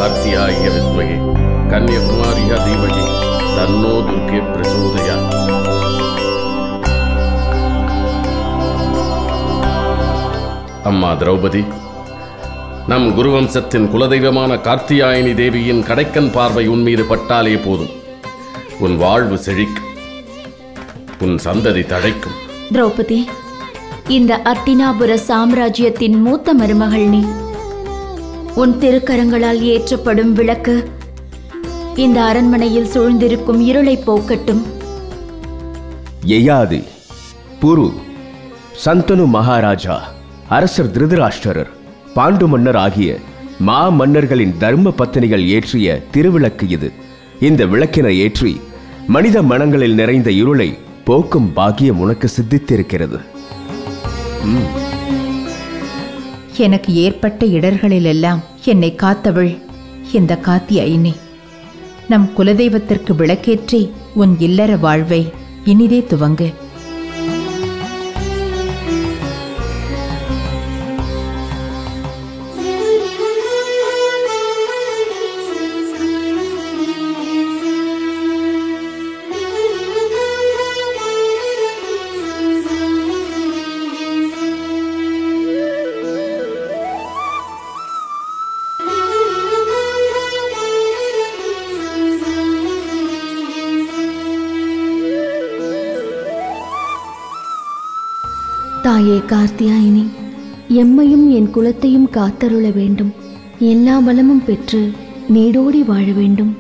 கார்த்தியாய வித்மகே கன்யகுமாரியா தீமகி தன்னோ துர்கே பிரசோதயா அம்மா திரௌபதி நம் குருவம்சத்தின் குலதெய்வமான கார்த்தியாயனி தேவியின் கடைக்கன் பார்வை உன் மீது பட்டாலே போதும் உன் வாழ்வு செழிக்கும் உன் சந்ததி தழைக்கும் திரௌபதி இந்த அர்த்தினாபுர சாம்ராஜ்யத்தின் மூத்த மருமகள் நீ உன் திருக்கரங்களால் ஏற்றப்படும் விளக்கு இந்த அரண்மனையில் சூழ்ந்திருக்கும் இருளை போக்கட்டும் யயாதி புரு சந்தனு மகாராஜா அரசர் திருதராஷ்டிரர் பாண்டு மன்னர் ஆகிய மா மன்னர்களின் தர்ம பத்தினிகள் ஏற்றிய திருவிளக்கு இது இந்த விளக்கினை ஏற்றி மனித மனங்களில் நிறைந்த இருளை போக்கும் பாக்கியம் உனக்கு சித்தித்திருக்கிறது எனக்கு ஏற்பட்ட இடர்களிலெல்லாம் என்னை காத்தவள் இந்த காத்தியாயினி நம் குலதெய்வத்திற்கு விளக்கேற்றி உன் இல்லற வாழ்வை இனிதே துவங்கு தாயே கார்த்தியாயினி எம்மையும் என் குலத்தையும் காத்தருள வேண்டும் எல்லா வளமும் பெற்று நீடோடி வாழ வேண்டும்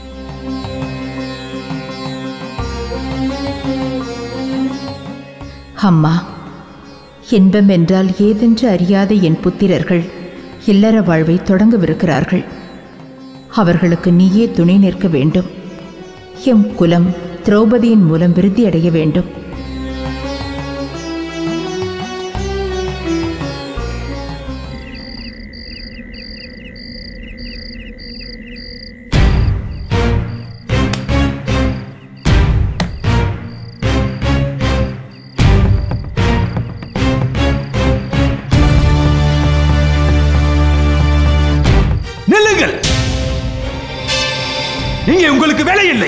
அம்மா இன்பம் என்றால் ஏதென்று அறியாத என் புத்திரர்கள் இல்லற வாழ்வை தொடங்கவிருக்கிறார்கள் அவர்களுக்கு நீயே துணை நிற்க வேண்டும் எம் குலம் திரௌபதியின் மூலம் விருத்தியடைய வேண்டும் நில்லுங்கள் இங்கே உங்களுக்கு வேலை இல்லை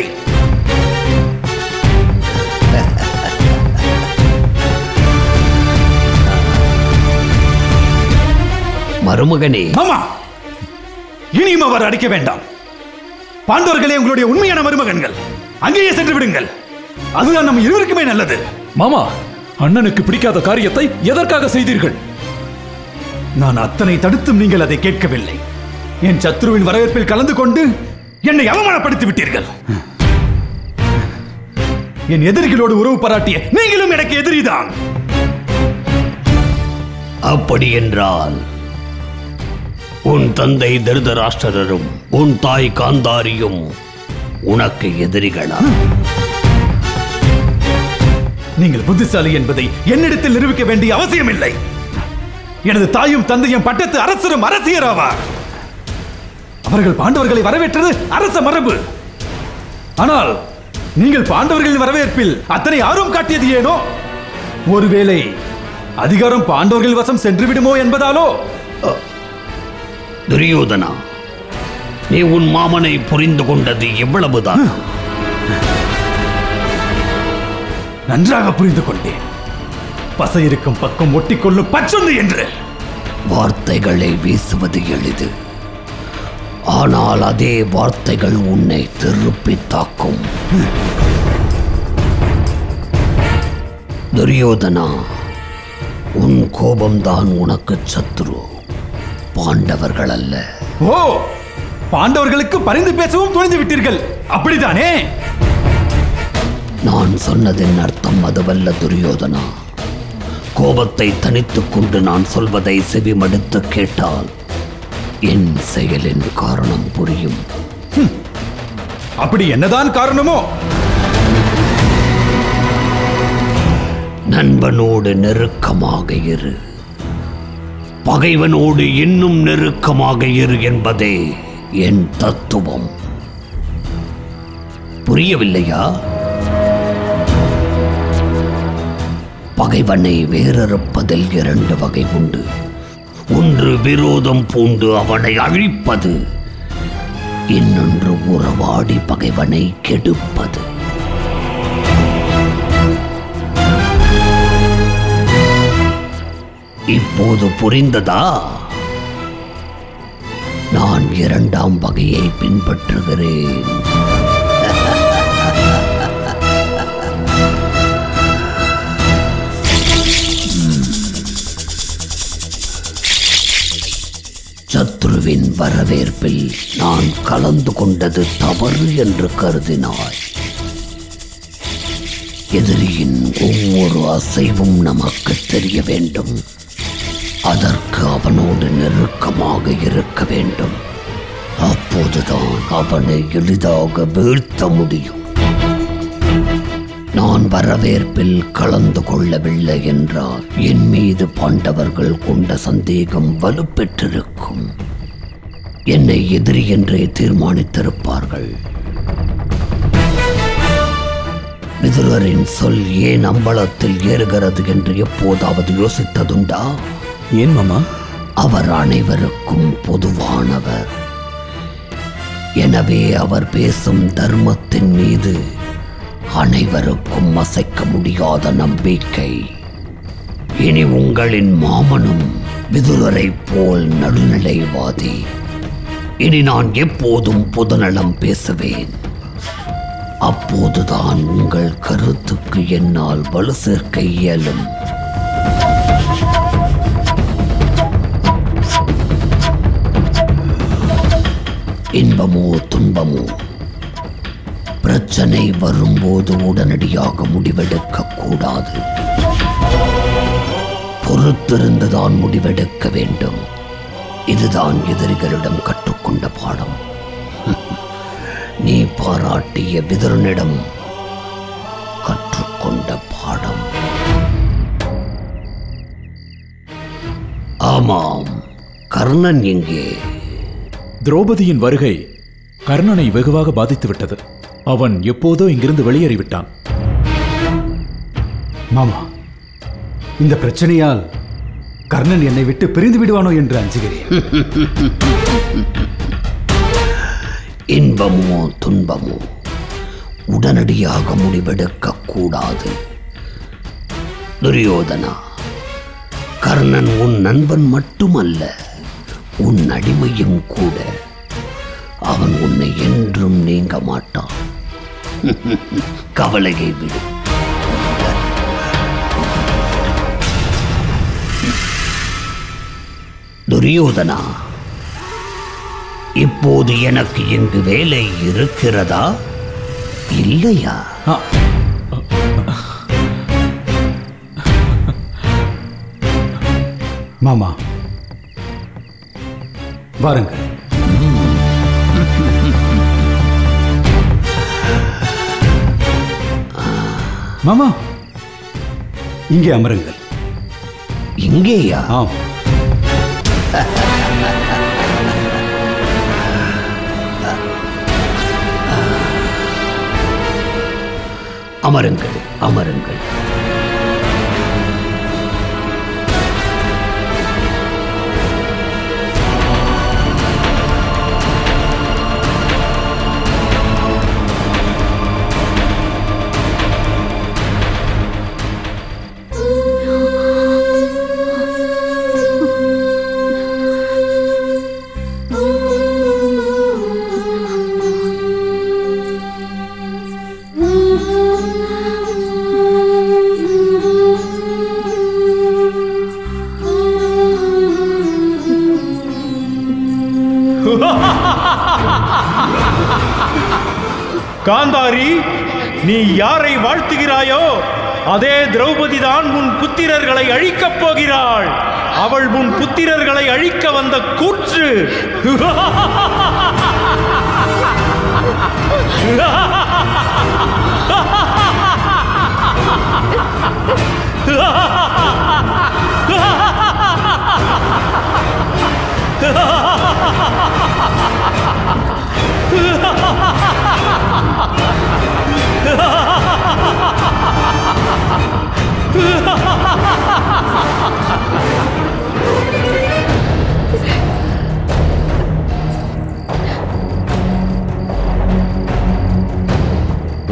மருமகனே மாமா இனியும் அவர் அடிக்க வேண்டாம் பாண்டவர்களே உங்களுடைய உண்மையான மருமகன்கள் அங்கேயே சென்று விடுங்கள் அதுதான் நம்ம இருவருக்குமே நல்லது மாமா அண்ணனுக்கு பிடிக்காத காரியத்தை எதற்காக செய்தீர்கள் நான் அத்தனை தடுத்தும் நீங்கள் அதை கேட்கவில்லை என் சத்ருவின் வரவேற்பில் கலந்து கொண்டு என்னை அவமானப்படுத்தி விட்டீர்கள் என் எதிரிகளோடு உறவு பாராட்டிய நீங்களும் எனக்கு எதிரிதான் அப்படி என்றால் உன் தந்தை திருதராஷ்டிரரும் உன் தாய் காந்தாரியும் உனக்கு எதிரிகளா நீங்கள் புத்திசாலி என்பதை என்னிடத்தில் நிரூபிக்க வேண்டிய அவசியம் இல்லை எனது தாயும் தந்தையும் பட்டத்து அரசரும் அரசியராவார் அவர்கள் பாண்டவர்களை வரவேற்றது அரச மரபு ஆனால் நீங்கள் பாண்டவர்களின் வரவேற்பில் அத்தனை ஆர்வம் காட்டியது ஏனோ ஒருவேளை அதிகாரம் பாண்டவர்கள் வசம் சென்று விடுமோ என்பதாலோ துரியோதனா நீ உன் மாமனை புரிந்து கொண்டது எவ்வளவுதான் நன்றாக புரிந்து கொண்டேன் பசை இருக்கும் பக்கம் ஒட்டிக்கொள்ளும் பச்சொந்து என்று வார்த்தைகளை வீசுவது எளிது ஆனால் அதே வார்த்தைகள் உன்னை திருப்பி தாக்கும் துரியோதனா உன் கோபம்தான் உனக்கு சத்துரு பாண்டவர்கள் அல்ல ஓ பாண்டவர்களுக்கு பரிந்து பேசவும் துணிந்து விட்டீர்கள் அப்படிதானே நான் சொன்னதின் அர்த்தம் அதுவல்ல துரியோதனா கோபத்தை தனித்துக் கொண்டு நான் சொல்வதை செவிமடுத்து கேட்டால் என் செயலின் காரணம் புரியும் அப்படி என்னதான் காரணமோ நண்பனோடு நெருக்கமாக இரு பகைவனோடு இன்னும் நெருக்கமாக இரு என்பதே என் தத்துவம் புரியவில்லையா பகைவனை வேறறுப்பதில் இரண்டு வகை உண்டு ஒன்று விரோதம் பூண்டு அவனை அழிப்பது இன்னொன்று உறவாடி பகைவனை கெடுப்பது இப்போது புரிந்ததா நான் இரண்டாம் வகையை பின்பற்றுகிறேன் சத்ருவின் வரவேற்பில் நான் கலந்து கொண்டது தவறு என்று கருதினாய் எதிரியின் ஒவ்வொரு அசைவும் நமக்கு தெரிய வேண்டும் அதற்கு அவனோடு நெருக்கமாக இருக்க வேண்டும் அப்போதுதான் அவனை எளிதாக வீழ்த்த முடியும் நான் வரவேற்பில் கலந்து கொள்ளவில்லை என்றால் என் மீது பாண்டவர்கள் கொண்ட சந்தேகம் வலுப்பெற்றிருக்கும் என்னை எதிரி என்றே தீர்மானித்திருப்பார்கள் விதுரரின் சொல் ஏன் அம்பலத்தில் ஏறுகிறது என்று எப்போதாவது யோசித்ததுண்டா ஏன் மாமா அவர் அனைவருக்கும் பொதுவானவர் எனவே அவர் பேசும் தர்மத்தின் மீது அனைவருக்கும் அசைக்க முடியாத நம்பிக்கை இனி உங்களின் மாமனும் விதுரரை போல் நடுநிலைவாதி இனி நான் எப்போதும் பொதுநலம் பேசுவேன் அப்போதுதான் உங்கள் கருத்துக்கு என்னால் வலு சேர்க்க இயலும் இன்பமோ துன்பமோ பிரச்சனை வரும்போது உடனடியாக முடிவெடுக்க கூடாது பொறுத்திருந்துதான் முடிவெடுக்க வேண்டும் இதுதான் எதிரிகளிடம் கற்றுக்கொண்ட பாடம் நீ பாராட்டிய விதரனிடம் கற்றுக்கொண்ட பாடம் ஆமாம் கர்ணன் எங்கே திரௌபதியின் வருகை கர்ணனை வெகுவாக பாதித்து விட்டது அவன் எப்போதோ இங்கிருந்து வெளியேறிவிட்டான் மாமா இந்த பிரச்சனையால் கர்ணன் என்னை விட்டு பிரிந்து விடுவானோ என்று அஞ்சுகிறேன் இன்பமோ துன்பமோ உடனடியாக முடிவெடுக்க கூடாது துரியோதனா கர்ணன் உன் நண்பன் மட்டுமல்ல உன் அடிமையும் கூட அவன் உன்னை என்றும் நீங்க மாட்டான் கவலையை விடு துரியோதனா இப்போது எனக்கு இங்கு வேலை இருக்கிறதா இல்லையா மாமா வாருங்கள் மாமா இங்கே அமருங்கள் இங்கேயா ஆம் அமருங்கள் அமருங்கள் காந்தாரி நீ யாரை வாழ்த்துகிறாயோ அதே திரௌபதி தான் உன் புத்திரர்களை அழிக்கப் போகிறாள் அவள் உன் புத்திரர்களை அழிக்க வந்த கூற்று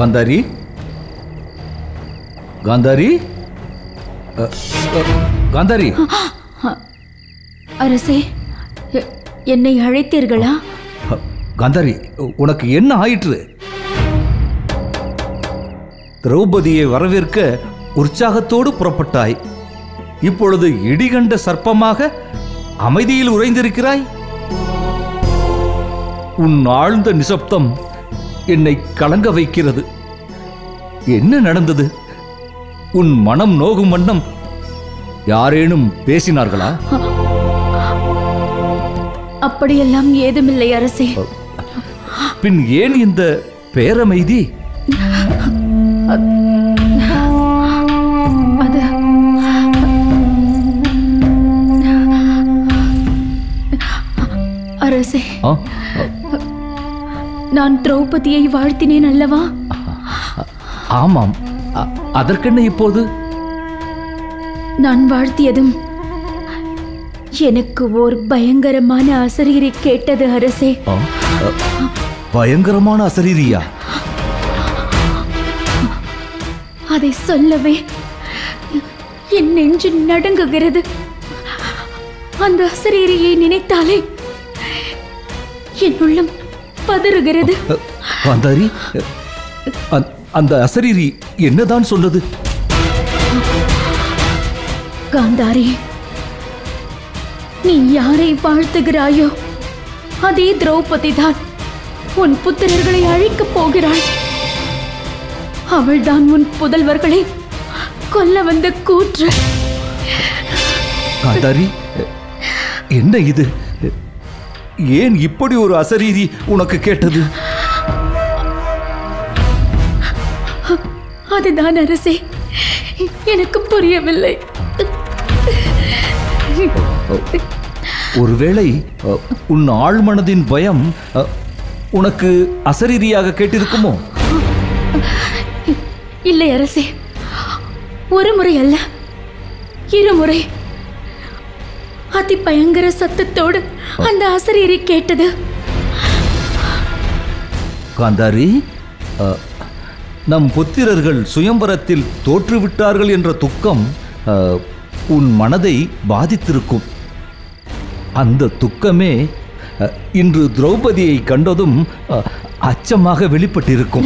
காந்தாரி காந்தாரி அ, அ, காந்தாரி அரசே எ- என்னை அழைத்தீர்களா அ, காந்தாரி உனக்கு என்ன ஆயிற்று திரௌபதியை வரவேற்க உற்சாகத்தோடு புறப்பட்டாய் இப்பொழுது இடிகண்ட சர்ப்பமாக அமைதியில் உறைந்திருக்கிறாய் உன் ஆழ்ந்த நிசப்தம் என்னை கலங்க வைக்கிறது என்ன நடந்தது உன் மனம் நோகும் வண்ணம் யாரேனும் பேசினார்களா அப்படியெல்லாம் ஏதுமில்லை அரசே பின் ஏன் இந்த பேரமைதி அது அரசே ஆ? நான் திரௌபதியை வாழ்த்தினேன் அல்லவா ஆமாம் அ- அதற்கென்ன இப்போது நான் வாழ்த்தியதும் எனக்கு ஓர் பயங்கரமான அசரீரி கேட்டது அரசே ஆ? அ, பயங்கரமான அசரீரியா அதை சொல்லவே என் நெஞ்சு நடுங்குகிறது அந்த அசரீரியை நினைத்தாலே என் உள்ளம் பதறுகிறது அ, காந்தாரி அ- அந்த அசரீரி என்னதான் சொல்லுது காந்தாரி நீ யாரை வாழ்த்துகிறாயோ அதே திரௌபதி தான் உன் புத்திரர்களை அழிக்கப் போகிறாள் அவள்தான் உன் புதல்வர்களை கொல்ல வந்த கூற்று காந்தாரி என்ன இது ஏன் இப்படி ஒரு அசரீரி உனக்கு கேட்டது அதுதான் அரசே எனக்கு புரியவில்லை ஒருவேளை அ, உன் ஆழ்மனதின் பயம் அ, உனக்கு அசரீரியாக கேட்டிருக்குமோ இல்லை அரசே ஒரு முறை அல்ல இருமுறை அதி பயங்கர சத்தத்தோடு அந்த அசரீரி கேட்டது காந்தாரி அ, நம் புத்திரர்கள் சுயம்பரத்தில் தோற்றுவிட்டார்கள் என்ற துக்கம் அ, உன் மனதை பாதித்திருக்கும் அந்த துக்கமே அ, இன்று திரௌபதியை கண்டதும் அ, அச்சமாக வெளிப்பட்டிருக்கும்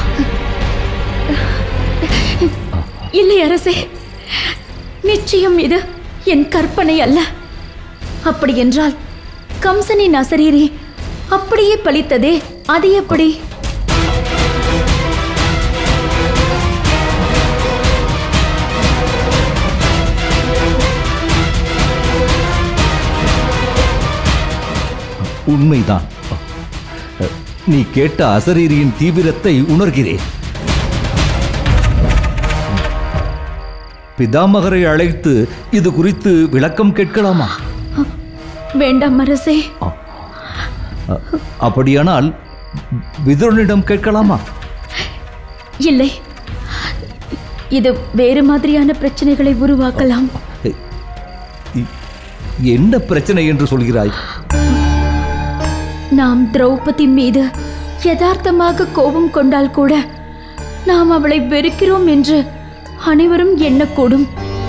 இல்லை அரசே நிச்சயம் இது என் கற்பனை அல்ல அப்படி என்றால் கம்சனின் அசரீரி அப்படியே பலித்ததே அது எப்படி உண்மைதான் அ, நீ கேட்ட அசரீரியின் தீவிரத்தை உணர்கிறேன் பிதாமகரை அழைத்து இது குறித்து விளக்கம் கேட்கலாமா வேண்டாம் அரசே அ, அப்படியானால் விதுரனிடம் கேட்கலாமா இல்லை இது வேறு மாதிரியான பிரச்சனைகளை உருவாக்கலாம் இ- என்ன பிரச்சனை என்று சொல்கிறாய் நாம் திரௌபதி மீது யதார்த்தமாக கோபம் கொண்டால் கூட நாம் அவளை வெறுக்கிறோம் என்று அனைவரும் எண்ணக்கூடும்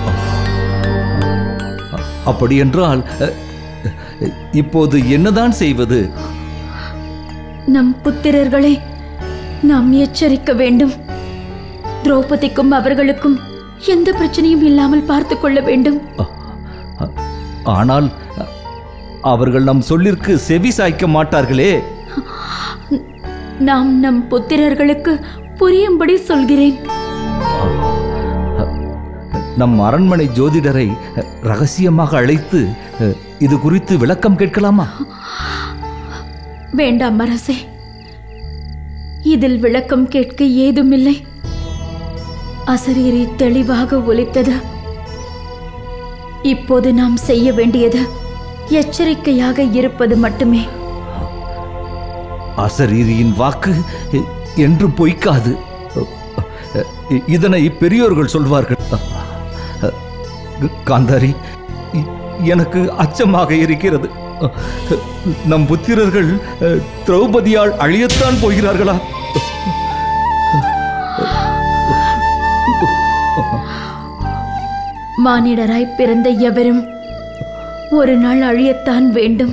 அப்படியென்றால் அ, இப்போது என்னதான் செய்வது நம் புத்திரர்களை நாம் எச்சரிக்க வேண்டும் திரௌபதிக்கும் அவர்களுக்கும் எந்த பிரச்சனையும் இல்லாமல் பார்த்துக் கொள்ள வேண்டும் அ- ஆனால் அ, அவர்கள் நம் சொல்லிற்கு செவி சாய்க்க மாட்டார்களே நாம் நம் புத்திரர்களுக்கு புரியும்படி சொல்கிறேன் நம் அரண்மனை ஜோதிடரை அ, ரகசியமாக அழைத்து அ, இது குறித்து விளக்கம் கேட்கலாமா வேண்டாம் அரசே இதில் விளக்கம் கேட்க ஏதுமில்லை அசரீரி தெளிவாக ஒலித்தது இப்போது நாம் செய்ய வேண்டியது எச்சரிக்கையாக இருப்பது மட்டுமே அசரீரியின் வாக்கு எ, என்று பொய்க்காது அ, இ- இதனை பெரியோர்கள் சொல்வார்கள் அ, காந்தாரி இ- எனக்கு அச்சமாக இருக்கிறது அ, நம் புத்திரர்கள் அ, திரௌபதியால் அழியத்தான் போகிறார்களா மானிடராய் பிறந்த எவரும் ஒரு நாள் அழியத்தான் வேண்டும்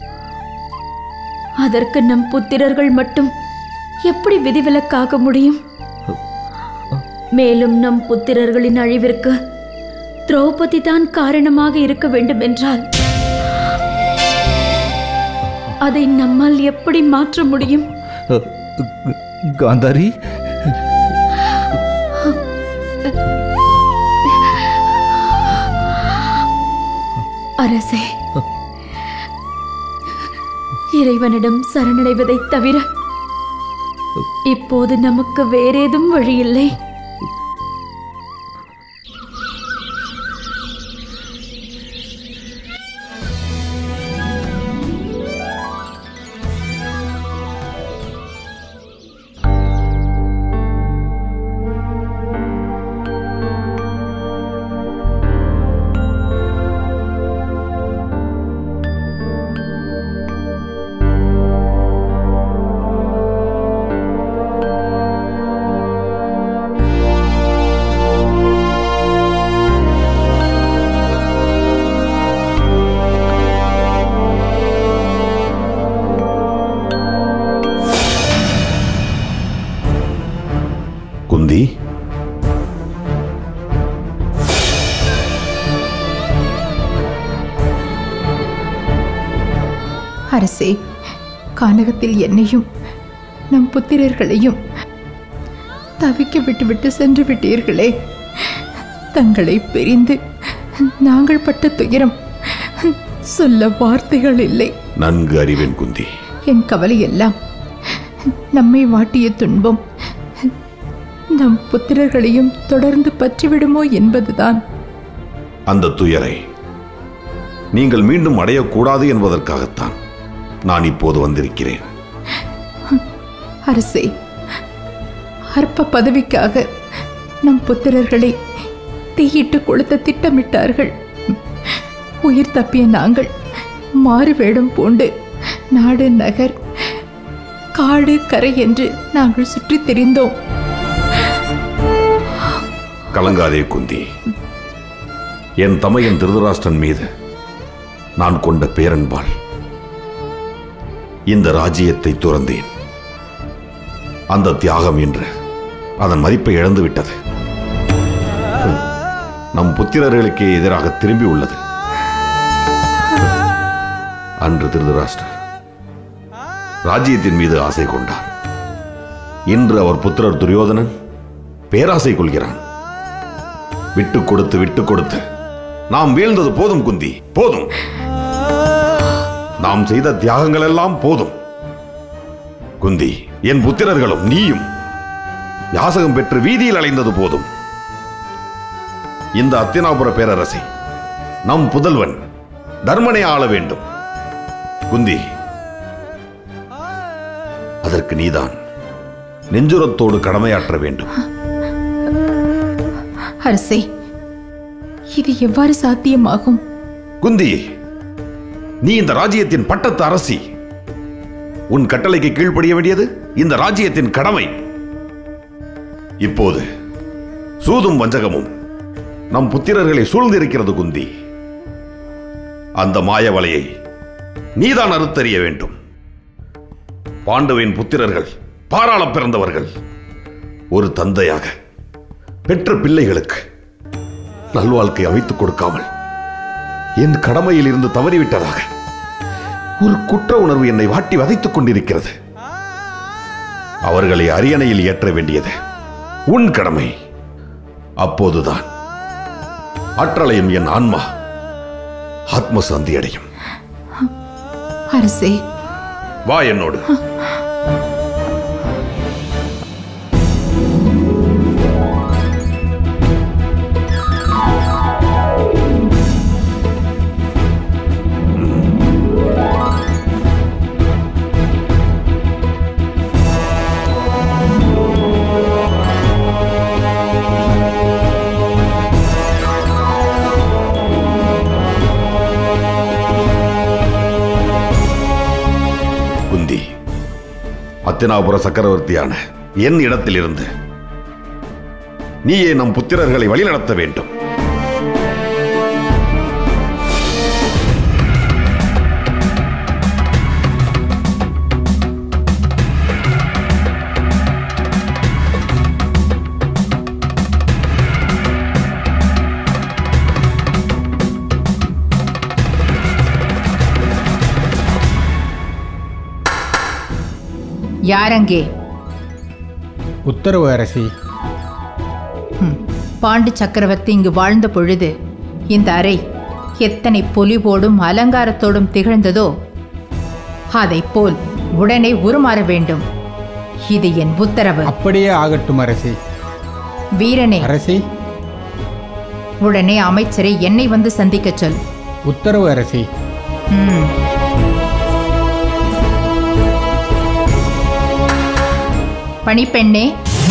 அதற்கு நம் புத்திரர்கள் மட்டும் எப்படி விதிவிலக்காக முடியும் மேலும் நம் புத்திரர்களின் அழிவிற்கு திரௌபதி தான் காரணமாக இருக்க வேண்டும் என்றால் அதை நம்மால் எப்படி மாற்ற முடியும் காந்தாரி அரசே இறைவனிடம் சரணடைவதைத் தவிர இப்போது நமக்கு வேறேதும் வழியில்லை குந்தி அரசே கானகத்தில் என்னையும் நம் புத்திரர்களையும் தவிக்க விட்டுவிட்டு சென்று விட்டீர்களே தங்களை பிரிந்து நாங்கள் பட்ட துயரம் சொல்ல வார்த்தைகள் இல்லை நன்கு அறிவேன் குந்தி என் கவலை எல்லாம் நம்மை வாட்டிய துன்பம் நம் புத்திரர்களையும் தொடர்ந்து பற்றிவிடுமோ என்பதுதான் அந்த துயரை நீங்கள் மீண்டும் அடையக்கூடாது என்பதற்காகத்தான் நான் இப்போது வந்திருக்கிறேன் அரசே அற்ப பதவிக்காக நம் புத்திரர்களை தீயிட்டு கொளுத்த திட்டமிட்டார்கள் உயிர் தப்பிய நாங்கள் மாறு வேடம் பூண்டு நாடு நகர் காடு கரை என்று நாங்கள் சுற்றித் திரிந்தோம் கலங்காதே குந்தி என் தமையன் திருதராஷ்டிரன் மீது நான் கொண்ட பேரன்பால் இந்த ராஜ்யத்தை துறந்தேன் அந்த தியாகம் என்று அதன் மதிப்பை இழந்து விட்டது நம் புத்திரர்களுக்கே எதிராக திரும்பி உள்ளது அன்று திருதராஷ்டிரர் ராஜ்யத்தின் மீது ஆசை கொண்டார் இன்று அவர் புத்திரர் துரியோதனன் பேராசை கொள்கிறான் விட்டு கொடுத்து விட்டு கொடுத்து நாம் வீழ்ந்தது போதும் குந்தி போதும் நாம் செய்த தியாகங்கள் எல்லாம் போதும் குந்தி என் புத்திரர்களும் நீயும் யாசகம் பெற்று வீதியில் அலைந்தது போதும் இந்த அத்தினாபுர பேரரசை நம் புதல்வன் தர்மனை ஆள வேண்டும் குந்தி அதற்கு நீதான் நெஞ்சுரத்தோடு கடமையாற்ற வேண்டும் அரசே இது எவ்வாறு சாத்தியமாகும் குந்தி நீ இந்த ராஜ்யத்தின் பட்டத்து அரசி உன் கட்டளைக்கு கீழ்ப்படிய வேண்டியது இந்த ராஜ்யத்தின் கடமை இப்போது சூதும் வஞ்சகமும் நம் புத்திரர்களை சூழ்ந்திருக்கிறது குந்தி அந்த மாய வலையை நீதான் அறுத்தறிய வேண்டும் பாண்டுவின் புத்திரர்கள் பாராள பிறந்தவர்கள் ஒரு தந்தையாக பெற்ற பிள்ளைகளுக்கு நல்வாழ்க்கை அமைத்துக் கொடுக்காமல் என் கடமையில் இருந்து தவறிவிட்டதாக ஒரு குற்ற உணர்வு என்னை வாட்டி வதைத்துக் கொண்டிருக்கிறது அவர்களை அரியணையில் ஏற்ற வேண்டியது உன் கடமை அப்போதுதான் ஆற்றலையும் என் ஆன்மா ஆத்ம சாந்தி அடையும் அரசே வா என்னோடு குந்தி அத்தினாபுர சக்கரவர்த்தியான என் இடத்திலிருந்து நீயே நம் புத்திரர்களை வழிநடத்த வேண்டும் யாரங்கே உத்தரவு அரசி ஹம், பாண்டு சக்கரவர்த்தி இங்கு வாழ்ந்த பொழுது இந்த அறை எத்தனை பொலிவோடும் அலங்காரத்தோடும் திகழ்ந்ததோ அதைப் போல் உடனே உருமாற வேண்டும் இது என் உத்தரவு அப்படியே ஆகட்டும் அரசி வீரனே அரசி உடனே அமைச்சரை என்னை வந்து சந்திக்கச் சொல் உத்தரவு அரசி ம். பணிப்பெண்ணே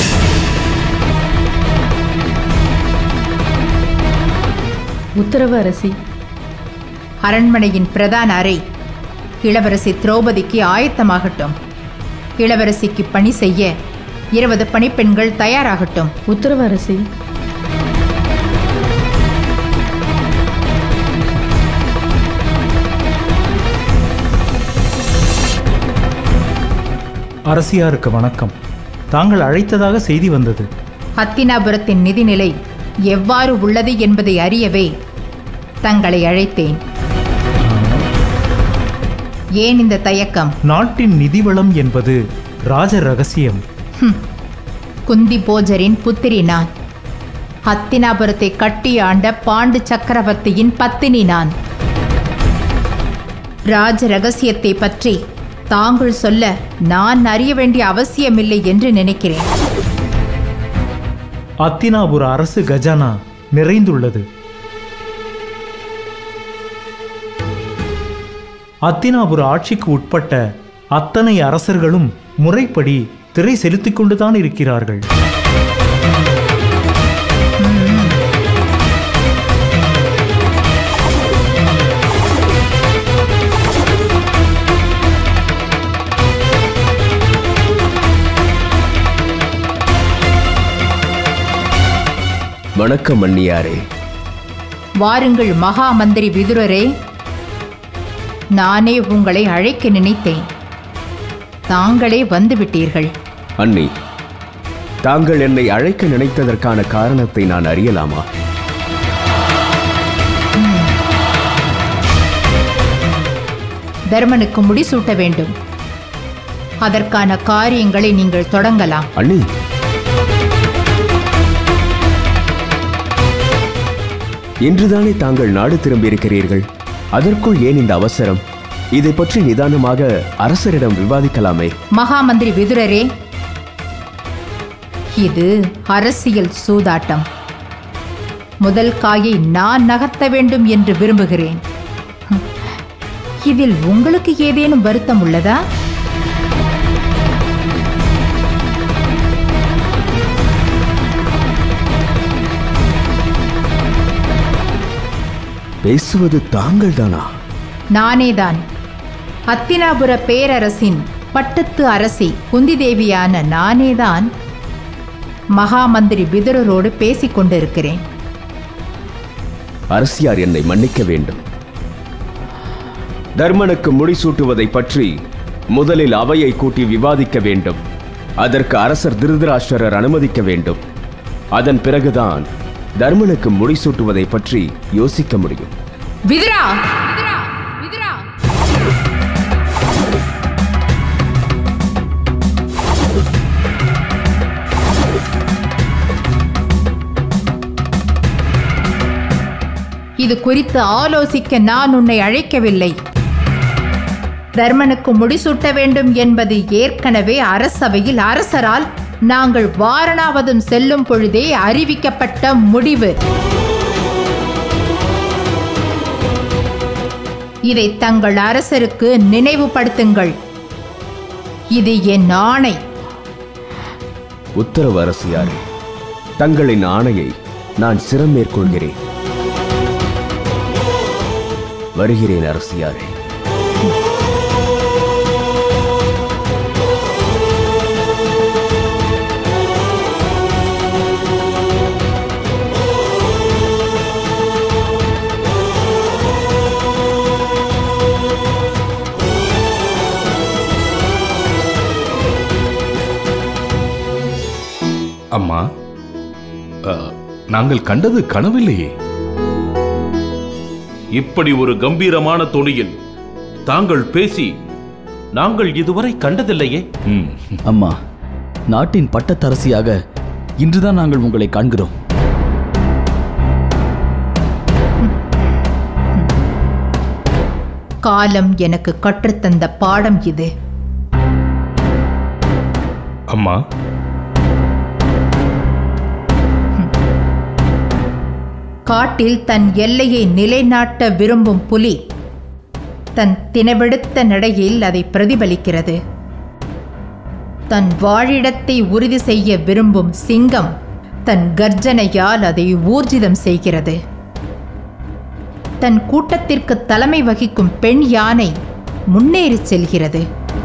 உத்தரவு அரசி அரண்மனையின் பிரதான அறை இளவரசி திரௌபதிக்கு ஆயத்தமாகட்டும் இளவரசிக்கு பணி செய்ய இருபது பணிப்பெண்கள் தயாராகட்டும் உத்தரவு அரசி அரசியாருக்கு வணக்கம் தாங்கள் அழைத்ததாக செய்தி வந்தது ஹத்தினாபுரத்தின் நிதிநிலை எவ்வாறு உள்ளது என்பதை அறியவே தங்களை அழைத்தேன் ஏன் இந்த தயக்கம் நாட்டின் நிதி வளம் என்பது ராஜ ரகசியம் ஹம். குந்தி போஜரின் புத்திரி நான் ஹத்தினாபுரத்தை கட்டி ஆண்ட பாண்டு சக்கரவர்த்தியின் பத்தினி நான் ராஜ ரகசியத்தை பற்றி தாங்கள் சொல்ல நான் அறிய வேண்டிய அவசியமில்லை என்று நினைக்கிறேன் அத்தினாபுர அரசு கஜானா நிறைந்துள்ளது அத்தினாபுர ஆட்சிக்கு உட்பட்ட அத்தனை அரசர்களும் முறைப்படி திரை செலுத்திக் கொண்டுதான் இருக்கிறார்கள் வணக்கம் மன்னியாரே வாருங்கள் மகா மந்திரி விதுரரே நானே உங்களை அழைக்க நினைத்தேன் தாங்களே வந்துவிட்டீர்கள் அன்னி தாங்கள் என்னை அழைக்க நினைத்ததற்கான காரணத்தை நான் அறியலாமா தர்மனுக்கு முடிசூட்ட வேண்டும் அதற்கான காரியங்களை நீங்கள் தொடங்கலாம் அண்ணி இன்றுதானே தாங்கள் நாடு திரும்பியிருக்கிறீர்கள் அதற்குள் ஏன் இந்த அவசரம் இதை பற்றி நிதானமாக அரசரிடம் விவாதிக்கலாமே மகா மந்திரி விதுரரே இது அரசியல் சூதாட்டம் முதல் காயை நான் நகர்த்த வேண்டும் என்று விரும்புகிறேன் ஹம். இதில் உங்களுக்கு ஏதேனும் வருத்தம் உள்ளதா பேசுவது தாங்கள் தானா நானேதான் அத்தினாபுர பேரரசின் பட்டத்து அரசி குந்தி தேவியான நானேதான் மகாமந்திரி விதுரரோடு பேசிக் கொண்டிருக்கிறேன் அரசியார் என்னை மன்னிக்க வேண்டும் தர்மனுக்கு முடிசூட்டுவதை பற்றி முதலில் அவையை கூட்டி விவாதிக்க வேண்டும் அதற்கு அரசர் திருதராஷ்டிரர் அனுமதிக்க வேண்டும் அதன் பிறகுதான் தர்மனுக்கு முடிசூட்டுவதை பற்றி யோசிக்க முடியும் விதுரா இது குறித்து ஆலோசிக்க நான் உன்னை அழைக்கவில்லை தர்மனுக்கு முடிசூட்ட வேண்டும் என்பது ஏற்கனவே அரசவையில் அரசரால் நாங்கள் வாரணாவதம் செல்லும் பொழுதே அறிவிக்கப்பட்ட முடிவு இதை தங்கள் அரசருக்கு நினைவுபடுத்துங்கள் இது என் ஆணை உத்தரவு அரசியாரே தங்களின் ஆணையை நான் சிரம் மேற்கொள்கிறேன் வருகிறேன் அரசியாரே அம்மா அ, நாங்கள் கண்டது கனவில்லையே இப்படி ஒரு கம்பீரமான தொனியில் தாங்கள் பேசி நாங்கள் இதுவரை கண்டதில்லையே அம்மா நாட்டின் பட்டத்தரசியாக இன்றுதான் நாங்கள் உங்களை காண்கிறோம் காலம் எனக்கு கற்றுத்தந்த பாடம் இது அம்மா காட்டில் தன் எல்லையை நிலைநாட்ட விரும்பும் புலி தன் தினவெடுத்த நடையில் அதை பிரதிபலிக்கிறது தன் வாழிடத்தை உறுதி செய்ய விரும்பும் சிங்கம் தன் கர்ஜனையால் அதை ஊர்ஜிதம் செய்கிறது தன் கூட்டத்திற்கு தலைமை வகிக்கும் பெண் யானை முன்னேறிச் செல்கிறது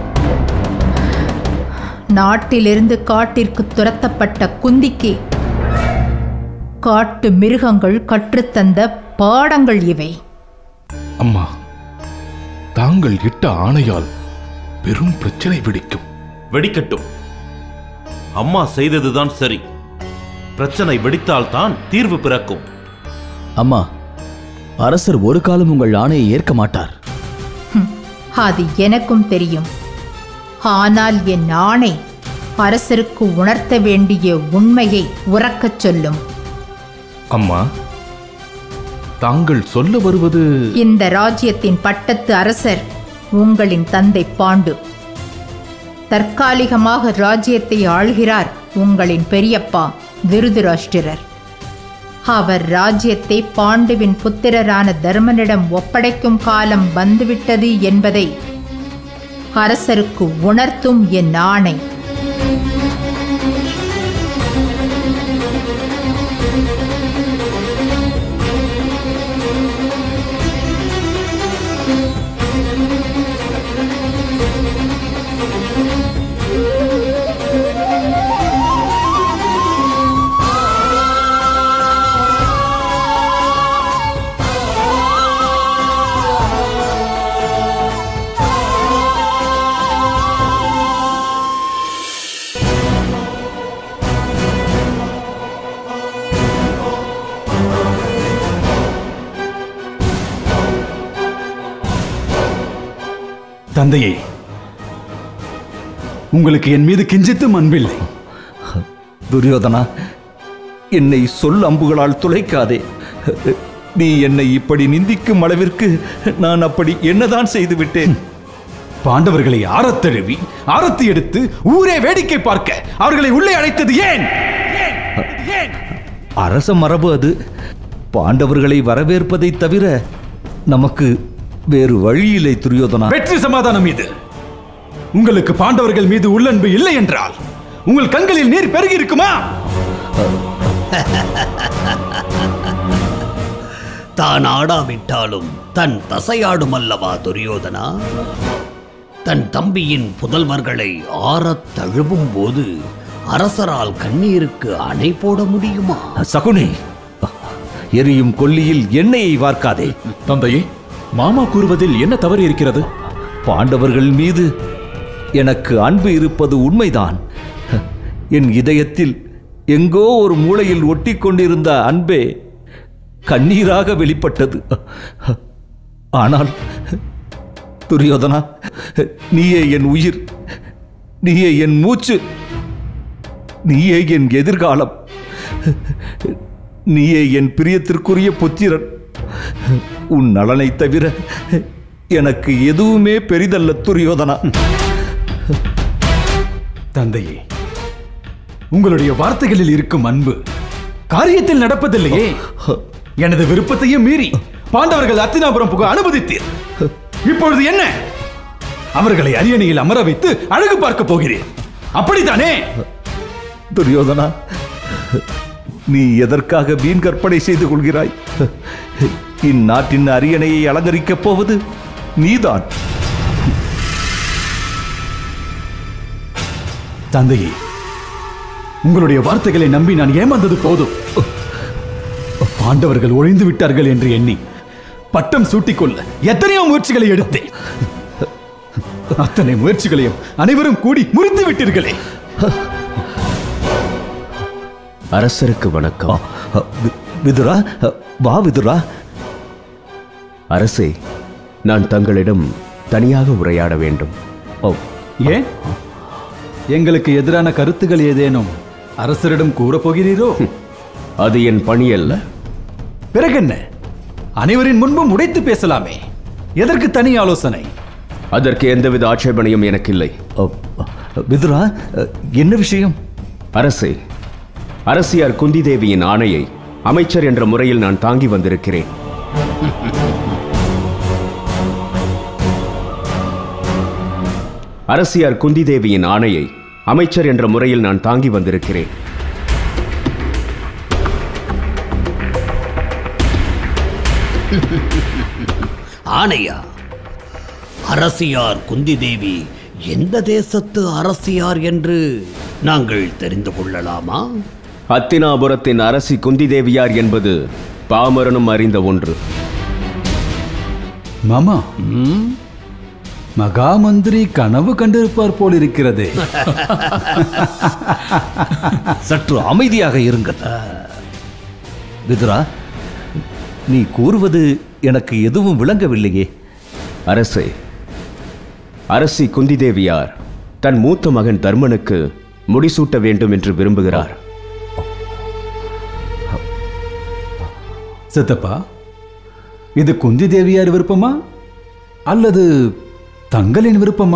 நாட்டிலிருந்து காட்டிற்கு துரத்தப்பட்ட குந்திக்கு காட்டு மிருகங்கள் கற்றுத்தந்த பாடங்கள் இவை அம்மா தாங்கள் இட்ட ஆணையால் பெரும் பிரச்சனை வெடிக்கும் வெடிக்கட்டும் அம்மா செய்ததுதான் சரி பிரச்சனை வெடித்தால்தான் தீர்வு பிறக்கும் அம்மா அரசர் ஒரு காலம் உங்கள் ஆணையை ஏற்க மாட்டார் அது எனக்கும் தெரியும் ஆனால் என் ஆணை அரசருக்கு உணர்த்த வேண்டிய உண்மையை உறக்கச் சொல்லும் அம்மா தாங்கள் சொல்ல வருவது இந்த ராஜ்யத்தின் பட்டத்து அரசர் உங்களின் தந்தை பாண்டு தற்காலிகமாக ராஜ்யத்தை ஆள்கிறார் உங்களின் பெரியப்பா விருதுராஷ்டிரர் அவர் ராஜ்யத்தை பாண்டுவின் புத்திரரான தர்மனிடம் ஒப்படைக்கும் காலம் வந்துவிட்டது என்பதை அரசருக்கு உணர்த்தும் என் ஆணை தந்தையே உங்களுக்கு என் மீது கிஞ்சித்தும் அன்பில்லை துரியோதனா என்னை சொல் அம்புகளால் துளைக்காதே நீ என்னை இப்படி நிந்திக்கும் அளவிற்கு நான் அப்படி என்னதான் செய்து விட்டேன் பாண்டவர்களை ஆரத்தழுவி ஆரத்தி எடுத்து ஊரே வேடிக்கை பார்க்க அவர்களை உள்ளே அழைத்தது ஏன் அரச மரபு அது பாண்டவர்களை வரவேற்பதை தவிர நமக்கு வேறு வழியில்லை துரியோதனா வெற்றி சமாதானம் இது உங்களுக்கு பாண்டவர்கள் மீது உள்ளன்பு இல்லை என்றால் உங்கள் கண்களில் நீர் பெருகி இருக்குமா தான் ஆடாவிட்டாலும் தன் தசையாடும் அல்லவா துரியோதனா தன் தம்பியின் புதல்வர்களை ஆறத் தழுவும் போது அரசரால் கண்ணீருக்கு அணை போட முடியுமா சகுனி எரியும் கொல்லியில் எண்ணெயை வார்க்காதே தந்தையே மாமா கூறுவதில் என்ன தவறு இருக்கிறது பாண்டவர்கள் மீது எனக்கு அன்பு இருப்பது உண்மைதான் என் இதயத்தில் எங்கோ ஒரு மூலையில் ஒட்டி கொண்டிருந்த அன்பே கண்ணீராக வெளிப்பட்டது ஆனால் துரியோதனா நீயே என் உயிர் நீயே என் மூச்சு நீயே என் எதிர்காலம் நீயே என் பிரியத்திற்குரிய புத்திரன் உன் நலனை தவிர எனக்கு எதுவுமே பெரிதல்ல துரியோதனா தந்தையே உங்களுடைய வார்த்தைகளில் இருக்கும் அன்பு காரியத்தில் நடப்பதில்லையே எனது விருப்பத்தையும் மீறி பாண்டவர்கள் அத்தினாபுரம் புக அனுமதித்தீர் இப்பொழுது என்ன அவர்களை அரியணையில் அமர வைத்து அழகு பார்க்க போகிறேன் அப்படித்தானே துரியோதனா நீ எதற்காக வீண் கற்பனை செய்து கொள்கிறாய் இந்நாட்டின் அரியணையை அலங்கரிக்கப் போவது நீதான் தந்தையே உங்களுடைய வார்த்தைகளை நம்பி நான் ஏமாந்தது போதும் பாண்டவர்கள் ஒழிந்து விட்டார்கள் என்று எண்ணி பட்டம் சூட்டிக்கொள்ள எத்தனையோ முயற்சிகளை எடுத்தேன் அத்தனை முயற்சிகளையும் அனைவரும் கூடி முறித்து விட்டீர்களே அரசருக்கு வணக்கம் விதுரா வா விதுரா அரசே நான் தங்களிடம் தனியாக உரையாட வேண்டும் ஏன் எங்களுக்கு எதிரான கருத்துகள் ஏதேனும் அரசரிடம் கூறப் போகிறீரோ அது என் பணி அல்ல பிறகென்ன அனைவரின் முன்பும் உடைத்து பேசலாமே எதற்கு தனி ஆலோசனை அதற்கு எந்தவித ஆட்சேபனையும் எனக்கு இல்லை விதுரா என்ன விஷயம் அரசே அரசியார் குந்தி தேவியின் ஆணையை அமைச்சர் என்ற முறையில் நான் தாங்கி வந்திருக்கிறேன் அரசியார் குந்தி தேவியின் ஆணையை அமைச்சர் என்ற முறையில் நான் தாங்கி வந்திருக்கிறேன் ஆணையா அரசியார் குந்தி தேவி எந்த தேசத்து அரசியார் என்று நாங்கள் தெரிந்து கொள்ளலாமா அத்தினாபுரத்தின் அரசி குந்தி தேவியார் என்பது பாமரனும் அறிந்த ஒன்று மாமா மகா மந்திரி கனவு கண்டிருப்பார் போல் இருக்கிறதே சற்று அமைதியாக இருங்கள் விதுரா நீ கூறுவது எனக்கு எதுவும் விளங்கவில்லையே அரசே அரசி குந்தி தேவியார் தன் மூத்த மகன் தர்மனுக்கு முடிசூட்ட வேண்டும் என்று விரும்புகிறார் சித்தப்பா இது குந்தி தேவியார் விருப்பமா அல்லது தங்களின் விருப்பமா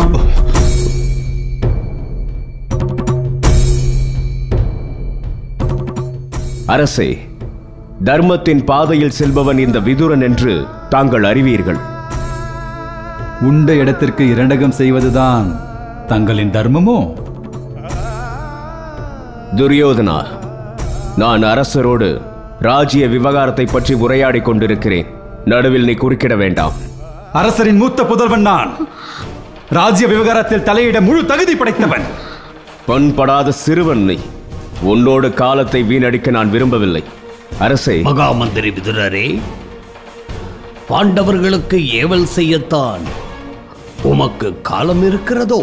அரசே தர்மத்தின் பாதையில் செல்பவன் இந்த விதுரன் என்று தாங்கள் அறிவீர்கள் உண்ட இடத்திற்கு இரண்டகம் செய்வதுதான் தங்களின் தர்மமோ துரியோதனா நான் அரசரோடு ராஜ்ய விவகாரத்தை பற்றி உரையாடிக் கொண்டிருக்கிறேன் நடுவில் நீ குறுக்கிட வேண்டாம் அரசரின் மூத்த புதல்வன் நான் ராஜ்ய விவகாரத்தில் தலையிட முழு தகுதி படைத்தவன் பண்படாத சிறுவன் நீ உன்னோடு காலத்தை வீணடிக்க நான் விரும்பவில்லை அரசே மகா மந்திரி விதுரரே பாண்டவர்களுக்கு ஏவல் செய்யத்தான் உமக்கு காலம் இருக்கிறதோ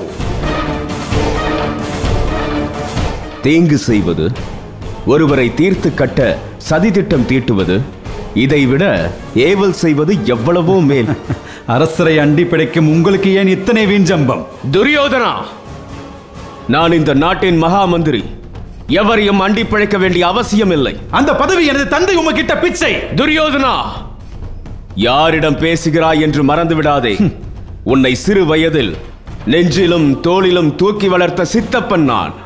தீங்கு செய்வது ஒருவரை தீர்த்து கட்ட சதித்திட்டம் தீட்டுவது இதைவிட ஏவல் செய்வது எவ்வளவோ மேல் அரசரை அண்டி பிடிக்கும் உங்களுக்கு ஏன் இத்தனை வீஞ்சம்பம் துரியோதனா நான் இந்த நாட்டின் மகா மந்திரி எவரையும் அண்டி பிழைக்க வேண்டிய அவசியம் இல்லை அந்த பதவி எனது தந்தை உமக்கிட்ட பிச்சை துரியோதனா யாரிடம் பேசுகிறாய் என்று மறந்து விடாதே உன்னை சிறு வயதில் நெஞ்சிலும் தோளிலும் தூக்கி வளர்த்த சித்தப்பன் நான்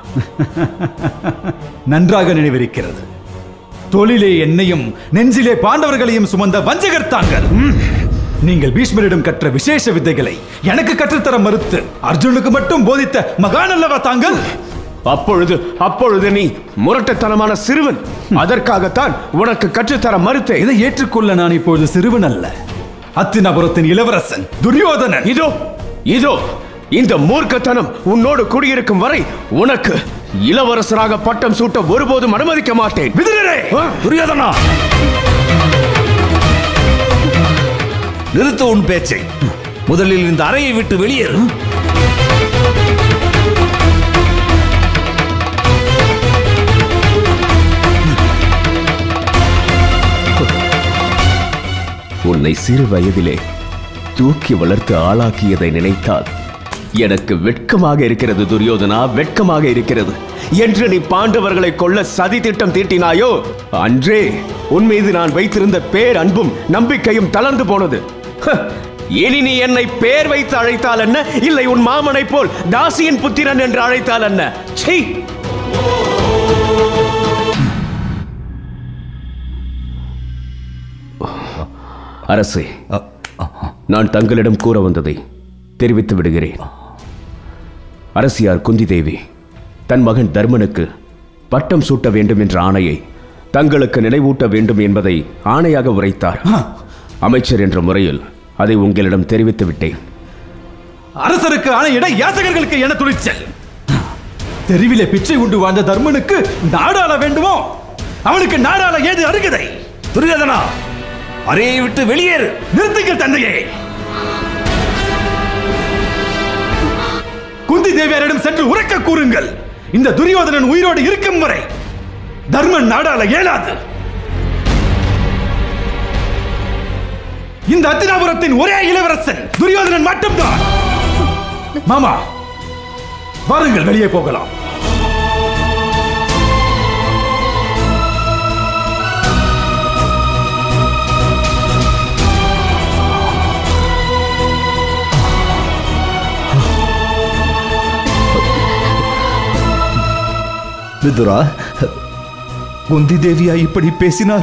நன்றாக நினைவிருக்கிறது தொழிலே என்னையும் நெஞ்சிலே பாண்டவர்களையும் சுமந்த வஞ்சகர் தாங்கள் நீங்கள் பீஷ்மரிடம் கற்ற விசேஷ வித்தைகளை எனக்கு கற்றுத்தர மறுத்து அர்ஜுனுக்கு மட்டும் போதித்த மகான் அல்லவா தாங்கள் அப்பொழுது அப்பொழுது நீ முரட்டுத்தனமான சிறுவன் அதற்காகத்தான் உனக்கு கற்றுத்தர மறுத்தேன் இதை ஏற்றுக்கொள்ள நான் இப்பொழுது சிறுவன் அல்ல அத்தினாபுரத்தின் இளவரசன் துரியோதனன் இதோ இதோ இந்த மூர்க்கத்தனம் உன்னோடு குடியிருக்கும் வரை உனக்கு இளவரசராக பட்டம் சூட்ட ஒருபோதும் அனுமதிக்க மாட்டேன் விதிரே துரியோதனா நிறுத்த உன் பேச்சை முதலில் இந்த அறையை விட்டு வெளியேறு உன்னை சிறு வயதிலே தூக்கி வளர்த்து ஆளாக்கியதை நினைத்தால் எனக்கு வெட்கமாக இருக்கிறது துரியோதனா வெட்கமாக இருக்கிறது என்று நீ பாண்டவர்களை கொல்ல சதி திட்டம் தீட்டினாயோ அன்றே உன் மீது நான் வைத்திருந்த பேர் அன்பும் நம்பிக்கையும் தளர்ந்து போனது ஹ, இனி நீ என்னை பேர் வைத்து அழைத்தால் என்ன இல்லை உன் மாமனை போல் தாசியின் புத்திரன் என்று அழைத்தால் என்ன சீ அரசே நான் தங்களிடம் கூற வந்ததை தெரிவித்து விடுகிறேன் அரசியார் குந்தி தேவி தன் மகன் தர்மனுக்கு பட்டம் சூட்ட வேண்டும் என்ற ஆணையை தங்களுக்கு நினைவூட்ட வேண்டும் என்பதை ஆணையாக உரைத்தார் அமைச்சர் என்ற முறையில் அதை உங்களிடம் தெரிவித்து விட்டேன் அரசருக்கு ஆணையிட யாசகர்களுக்கு என துணிச்சல் தெருவிலே பிச்சை உண்டு வாழ்ந்த தர்மனுக்கு நாடாள வேண்டுமோ அவனுக்கு நாடாள ஏது அருகதை துரியோதனா அறையை விட்டு வெளியேறு நிறுத்துங்கள் தந்தையே குந்தி தேவியாரிடம் சென்று உறக்க கூறுங்கள் இந்த துரியோதனன் உயிரோடு இருக்கும் வரை தர்மன் நாடாள இயலாது இந்த அத்தினாபுரத்தின் ஒரே இளவரசன் துரியோதனன் மட்டும்தான் மாமா வாருங்கள் வெளியே போகலாம் விதுரா குந்தி தேவியா இப்படி பேசினார்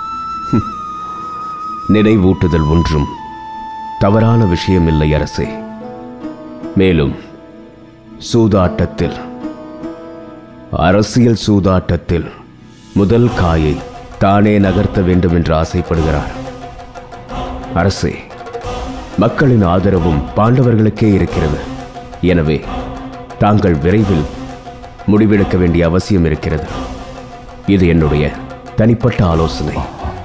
நினைவூட்டுதல் ஒன்றும் தவறான விஷயமில்லை அரசே மேலும் சூதாட்டத்தில் அரசியல் சூதாட்டத்தில் முதல் காயை தானே நகர்த்த வேண்டும் என்று ஆசைப்படுகிறார் அரசே மக்களின் ஆதரவும் பாண்டவர்களுக்கே இருக்கிறது எனவே தாங்கள் விரைவில் முடிவெடுக்க வேண்டிய அவசியம் இருக்கிறது இது என்னுடைய தனிப்பட்ட ஆலோசனை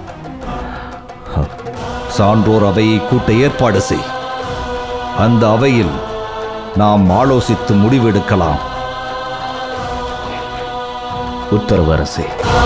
சான்றோர் அவையை கூட்ட ஏற்பாடு செய் அந்த அவையில் நாம் ஆலோசித்து முடிவெடுக்கலாம் உத்தரவு அரசே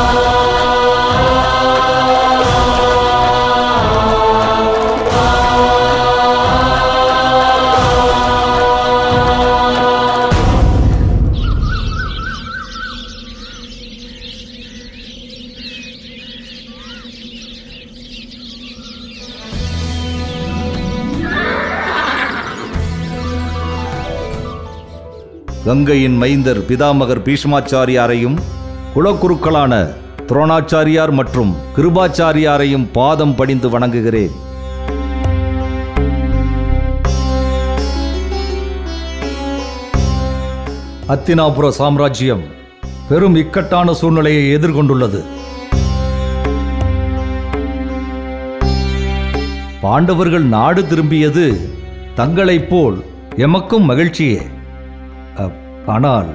கங்கையின் மைந்தர் பிதாமகர் பீஷ்மாச்சாரியாரையும் குலக்குருக்களான துரோணாச்சாரியார் மற்றும் கிருபாச்சாரியாரையும் பாதம் பணிந்து வணங்குகிறேன் அத்தினாபுர சாம்ராஜ்யம் பெரும் இக்கட்டான சூழ்நிலையை எதிர்கொண்டுள்ளது பாண்டவர்கள் நாடு திரும்பியது தங்களைப் போல் எமக்கும் மகிழ்ச்சியே அ, ஆனால்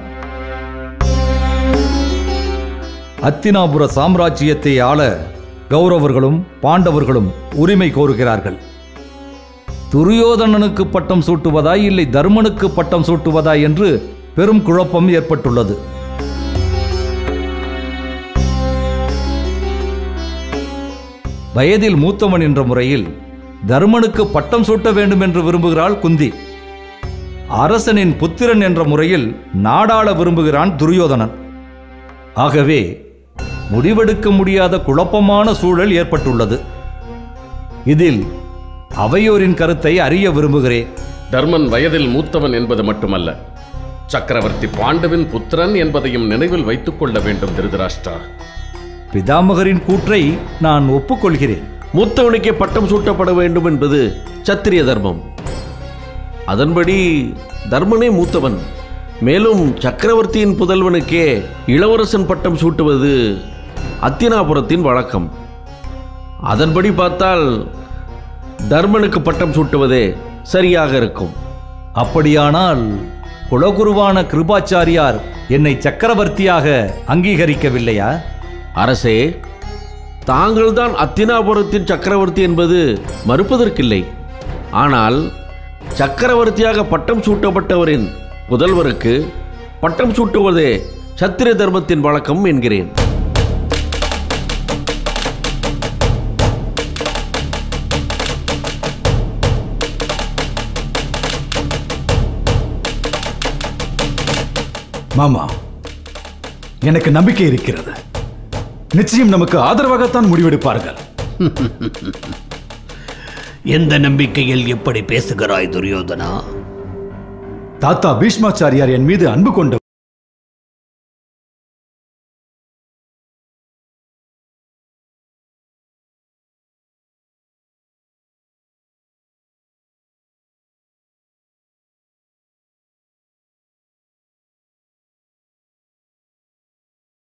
அத்தினாபுர சாம்ராஜ்யத்தை ஆள கௌரவர்களும் பாண்டவர்களும் உரிமை கோருகிறார்கள் துரியோதனனுக்கு பட்டம் சூட்டுவதா இல்லை தர்மனுக்கு பட்டம் சூட்டுவதா என்று பெரும் குழப்பம் ஏற்பட்டுள்ளது வயதில் மூத்தவன் என்ற முறையில் தர்மனுக்கு பட்டம் சூட்ட வேண்டும் என்று விரும்புகிறாள் குந்தி அரசனின் புத்திரன் என்ற முறையில் நாடாள விரும்புகிறான் துரியோதனன் ஆகவே முடிவெடுக்க முடியாத குழப்பமான சூழல் ஏற்பட்டுள்ளது இதில் அவையோரின் கருத்தை அறிய விரும்புகிறேன் தர்மன் வயதில் மூத்தவன் என்பது மட்டுமல்ல சக்கரவர்த்தி பாண்டுவின் புத்திரன் என்பதையும் நினைவில் வைத்துக் கொள்ள வேண்டும் திருதராஷ்டிரா பிதாமகரின் கூற்றை நான் ஒப்புக்கொள்கிறேன் மூத்தவனுக்கே பட்டம் சூட்டப்பட வேண்டும் என்பது சத்திரிய தர்மம் அதன்படி தர்மனே மூத்தவன் மேலும் சக்கரவர்த்தியின் புதல்வனுக்கே இளவரசன் பட்டம் சூட்டுவது அத்தினாபுரத்தின் வழக்கம் அதன்படி பார்த்தால் தர்மனுக்கு பட்டம் சூட்டுவதே சரியாக இருக்கும் அப்படியானால் குலகுருவான கிருபாச்சாரியார் என்னை சக்கரவர்த்தியாக அங்கீகரிக்கவில்லையா அரசே தாங்கள்தான் அத்தினாபுரத்தின் சக்கரவர்த்தி என்பது மறுப்பதற்கில்லை ஆனால் சக்கரவர்த்தியாக பட்டம் சூட்டப்பட்டவரின் புதல்வருக்கு பட்டம் சூட்டுவதே சத்திரிய தர்மத்தின் வழக்கம் என்கிறேன் மாமா எனக்கு நம்பிக்கை இருக்கிறது நிச்சயம் நமக்கு ஆதரவாகத்தான் முடிவெடுப்பார்கள் எந்த நம்பிக்கையில் எப்படி பேசுகிறாய் துரியோதனா தாத்தா பீஷ்மாச்சாரியார் என் மீது அன்பு கொண்ட